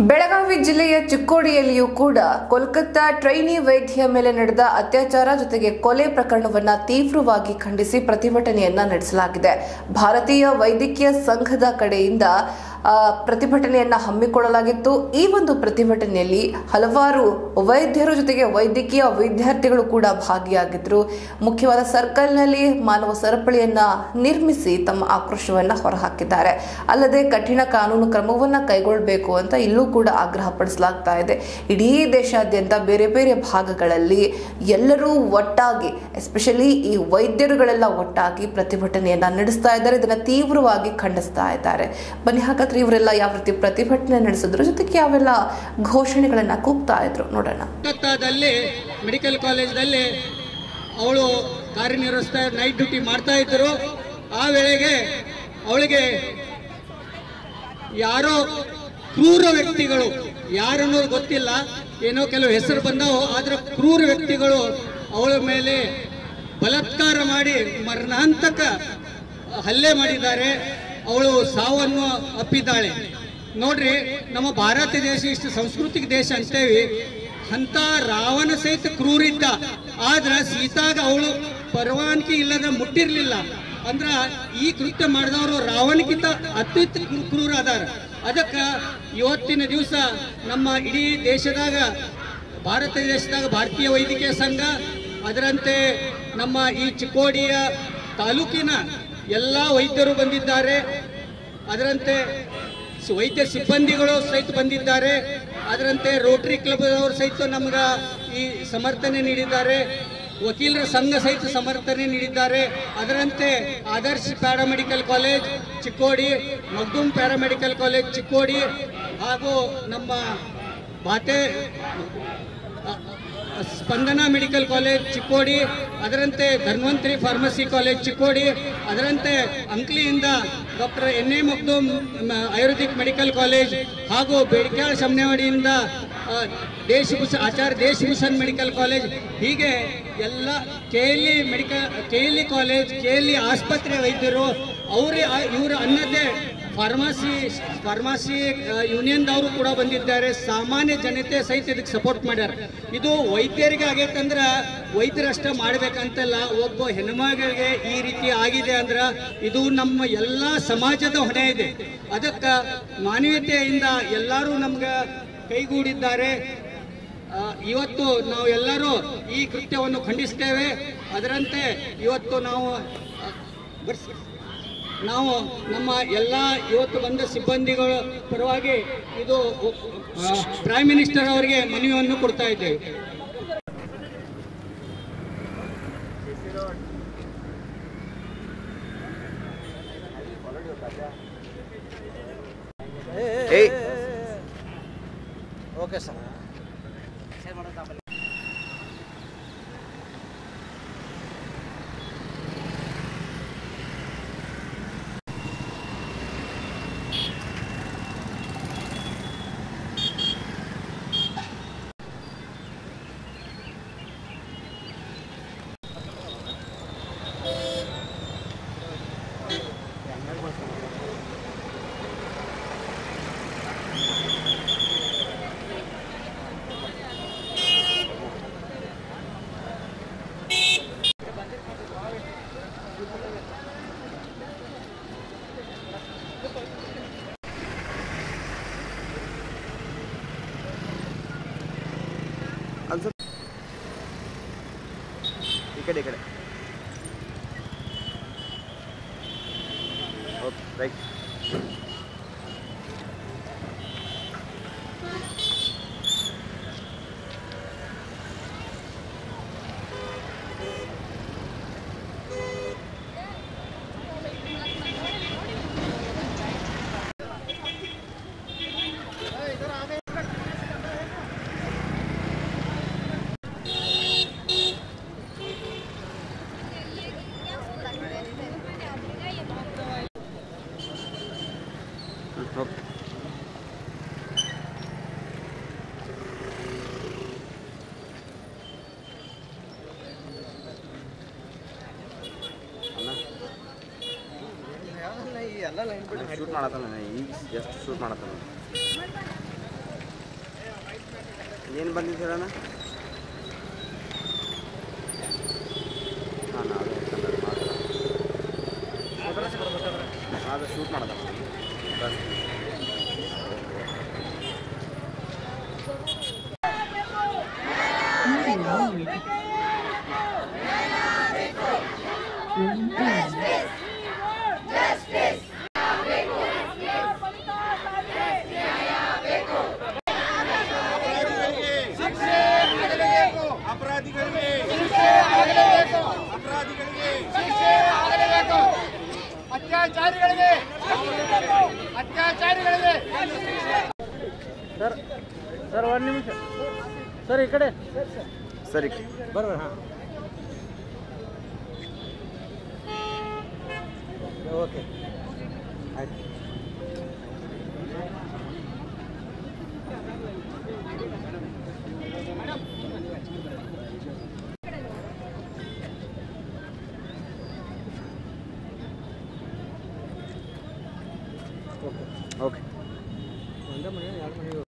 ಬೆಳಗಾವಿ ಜಿಲ್ಲೆಯ ಚಿಕ್ಕೋಡಿಯಲ್ಲಿಯೂ ಕೂಡ ಕೋಲ್ಕತ್ತಾ ಟ್ರೈನಿ ವೈದ್ಯ ಮೇಲೆ ನಡೆದ ಅತ್ಯಾಚಾರ ಜೊತೆಗೆ ಕೊಲೆ ಪ್ರಕರಣವನ್ನ ತೀವ್ರವಾಗಿ ಖಂಡಿಸಿ ಪ್ರತಿಭಟನೆಯನ್ನ ನಡೆಸಲಾಗಿದೆ ಭಾರತೀಯ ವೈದ್ಯಕೀಯ ಸಂಘದ ಕಡೆಯಿಂದ ಆ, ಪ್ರತಿಭಟನೆಯನ್ನ ಹಮ್ಮಿಕೊಳ್ಳಲಾಗಿತ್ತು ಈ ಒಂದು ಪ್ರತಿಭಟನೆಯಲ್ಲಿ ಹಲವಾರು ವೈದ್ಯರು ಜೊತೆಗೆ ವೈದ್ಯಕೀಯ ವಿದ್ಯಾರ್ಥಿಗಳು ಕೂಡ ಭಾಗಿಯಾಗಿದ್ರು ಮುಖ್ಯವಾದ ಸರ್ಕಲ್ನಲ್ಲಿ ಮಾನವ ಸರಪಳಿಯನ್ನ ನಿರ್ಮಿಸಿ ತಮ್ಮ ಆಕ್ರೋಶವನ್ನ ಹೊರಹಾಕಿದ್ದಾರೆ ಅಲ್ಲದೆ ಕಠಿಣ ಕಾನೂನು ಕ್ರಮವನ್ನ ಕೈಗೊಳ್ಳಬೇಕು ಅಂತ ಇಲ್ಲೂ ಕೂಡ ಆಗ್ರಹ ಪಡಿಸಲಾಗ್ತಾ ಇದೆ ಇಡೀ ದೇಶಾದ್ಯಂತ ಬೇರೆ ಬೇರೆ ಭಾಗಗಳಲ್ಲಿ ಎಲ್ಲರೂ ಒಟ್ಟಾಗಿ ಎಸ್ಪೆಷಲಿ ಈ ವೈದ್ಯರುಗಳೆಲ್ಲ ಒಟ್ಟಾಗಿ ಪ್ರತಿಭಟನೆಯನ್ನ ನಡೆಸ್ತಾ ಇದ್ದಾರೆ ಇದನ್ನ ತೀವ್ರವಾಗಿ ಖಂಡಿಸ್ತಾ ಇದ್ದಾರೆ ಬನ್ನಿ ಹಾಗಾದ್ರೆ ಇವರೆಲ್ಲ ಯಾವ ರೀತಿ ಪ್ರತಿಭಟನೆ ನಡೆಸಿದ್ರು ಜೊತೆಗೆ ಯಾವೆಲ್ಲ ಘೋಷಣೆಗಳನ್ನ ಕೂಗ್ತಾ ಇದ್ರು ನೋಡೋಣ ಕೋಲ್ಕತ್ತಾದಲ್ಲಿ ಮೆಡಿಕಲ್ ಕಾಲೇಜ್ದಲ್ಲಿ ಅವಳು ಕಾರ್ಯನಿರ್ವಹಿಸ್ತಾ ನೈಟ್ ಡ್ಯೂಟಿ ಮಾಡ್ತಾ ಇದ್ದರು ಆ ವೇಳೆಗೆ ಅವಳಿಗೆ ಯಾರೋ ಕ್ರೂರ ವ್ಯಕ್ತಿಗಳು ಯಾರನ್ನೋದು ಗೊತ್ತಿಲ್ಲ ಏನೋ ಕೆಲವು ಹೆಸರು ಬಂದವು ಆದ್ರೆ ಕ್ರೂರ ವ್ಯಕ್ತಿಗಳು ಅವಳ ಮೇಲೆ ಬಲಾತ್ಕಾರ ಮಾಡಿ ಮರಣಾಂತಕ ಹಲ್ಲೆ ಮಾಡಿದ್ದಾರೆ ಅವಳು ಸಾವನ್ನು ಅಪ್ಪಿದ್ದಾಳೆ ನೋಡ್ರಿ ನಮ್ಮ ಭಾರತ ದೇಶ ಇಷ್ಟು ಸಾಂಸ್ಕೃತಿಕ ದೇಶ ಅಂತೇವಿ ಅಂತ ರಾವಣ ಸಹಿತ ಕ್ರೂರಿದ್ದ ಆದ್ರ ಸೀತಾಗ ಅವಳು ಪರವಾನಗಿ ಇಲ್ಲದ ಮುಟ್ಟಿರ್ಲಿಲ್ಲ ಅಂದ್ರ ಈ ಕೃತ್ಯ ಮಾಡಿದವರು ರಾವಣಕ್ಕಿಂತ ಅತ್ಯುತ್ತ ಕ್ರೂ- ಕ್ರೂರ ಅದಾರ ಅದಕ್ಕ ಇವತ್ತಿನ ದಿವಸ ನಮ್ಮ ಇಡೀ ದೇಶದಾಗ ಭಾರತ ದೇಶದಾಗ ಭಾರತೀಯ ವೈದ್ಯಕೀಯ ಸಂಘ ಅದರಂತೆ ನಮ್ಮ ಈ ಚಿಕ್ಕೋಡಿಯ ತಾಲೂಕಿನ ಎಲ್ಲ ವೈದ್ಯರು ಬಂದಿದ್ದಾರೆ ಅದರಂತೆ ಸ- ವೈದ್ಯ ಸಿಬ್ಬಂದಿಗಳು ಸಹಿತ ಬಂದಿದ್ದಾರೆ ಅದರಂತೆ ರೋಟರಿ ಕ್ಲಬ್ ಅವರು ಸಹಿತ ನಮ್ಗೆ ಈ ಸಮರ್ಥನೆ ನೀಡಿದ್ದಾರೆ ವಕೀಲರ ಸಂಘ ಸಹಿತ ಸಮರ್ಥನೆ ನೀಡಿದ್ದಾರೆ ಅದರಂತೆ Adarsh paramedical college Chikkodi Magdum paramedical college Chikkodi ಹಾಗೂ ನಮ್ಮ ಬಾತೆ ಅ- ಸ್ಪಂದನ ಮೆಡಿಕಲ್ ಕಾಲೇಜ್ ಚಿಕ್ಕೋಡಿ ಅದರಂತೆ ಧನ್ವಂತರಿ ಫಾರ್ಮಸಿ ಕಾಲೇಜ್ ಚಿಕ್ಕೋಡಿ ಅದರಂತೆ ಅಂಕ್ಲಿಯಿಂದ ಡಾಕ್ಟರ್ ಎನ್ ಎ ಮಗ್ದೂಮ್ ಮ, ಆಯುರ್ವೇದಿಕ್ ಮೆಡಿಕಲ್ ಕಾಲೇಜ್ ಹಾಗೂ ಬೇಡಿಕ್ಯಾಳ ಶಮನೆವಾಡಿಯಿಂದ ಆ, ದೇಶಭೂಷ ಆಚಾರ್ಯ ದೇಶಭೂಷಣ್ ಮೆಡಿಕಲ್ ಕಾಲೇಜ್ ಹೀಗೆ ಎಲ್ಲ K L E medical K L E college K L E ಆಸ್ಪತ್ರೆ ವೈದ್ಯರು ಅವರೇ ಇವರು ಅನ್ನದೇ ಫಾರ್ಮಸಿ ಫಾರ್ಮಸಿ ಯೂನಿಯನ್ದವರು ಕೂಡ ಬಂದಿದ್ದಾರೆ ಸಾಮಾನ್ಯ ಜನತೆ ಸಹಿತ ಇದಕ್ಕೆ ಸಪೋರ್ಟ್ ಮಾಡ್ಯಾರ ಇದು ವೈದ್ಯರಿಗೆ ಆಗೈತಂದ್ರೆ ವೈದ್ಯರಷ್ಟೇ ಮಾಡ್ಬೇಕಂತಲ್ಲ ಒಬ್ಬ ಹೆಣ್ಮಗಳಿಗೆ ಈ ರೀತಿ ಆಗಿದೆ ಅಂದ್ರೆ ಇದು ನಮ್ಮ ಎಲ್ಲ ಸಮಾಜದ ಹೊಣೆ ಇದೆ ಅದಕ್ಕೆ ಮಾನವೀಯತೆಯಿಂದ ಎಲ್ಲರೂ ನಮ್ಗೆ ಕೈಗೂಡಿದ್ದಾರೆ ಆ, ಇವತ್ತು ನಾವು ಎಲ್ಲರೂ ಈ ಕೃತ್ಯವನ್ನು ಖಂಡಿಸ್ತೇವೆ ಅದರಂತೆ ಇವತ್ತು ನಾವು ಆ, ಬರ್ಸಿ ನಾವು ನಮ್ಮ ಎಲ್ಲ ಇವತ್ತು ಬಂದ ಸಿಬ್ಬಂದಿಗಳ ಪರವಾಗಿ ಇದು ಆ, ಪ್ರೈಮ್ ಮಿನಿಸ್ಟರ್ ಅವರಿಗೆ ಮನವಿಯನ್ನು ಕೊಡ್ತಾ ಇದ್ದೇವೆ ಏಯ್ ಓಕೆ ಸರ್ ಅನ್ಸ ಈ ಕಡೆ ಈ ಕಡೆ ಓಕೆ ರೈಟ್ ಓಕೆ ಎಲ್ಲ ಲೈನ್ ಬಿಟ್ಟು ಶೂಟ್ ಮಾಡತ್ತಾನ ಈಗ ಎಷ್ಟು ಶೂಟ್ ಮಾಡತ್ತಾನ ಏನು ಬಂದಿದೆ ಹೇಳೋಣ ಹಾಂ ನಾವೇ ಅದು ಶೂಟ್ ಮಾಡೋದ ಬಸ್ ಅಪರಾಧಿಗಳಿಗೆ ಅಪರಾಧಿಗಳಿಗೆ ಅತ್ಯಾಚಾರಿಗಳಿಗೆ ಅತ್ಯಾಚಾರಿಗಳಿಗೆ ಸರ್ ಸರ್ ಒಂದು ನಿಮಿಷ ಸರ್ ಈ ಕಡೆ ಸರಿ ಬರ್ರಿ ಹಾಂ ಓಕೆ ಆಯ್ತು ಓಕೆ ಒಂದೇ ಮನೆ ಎರಡು ಮನೆ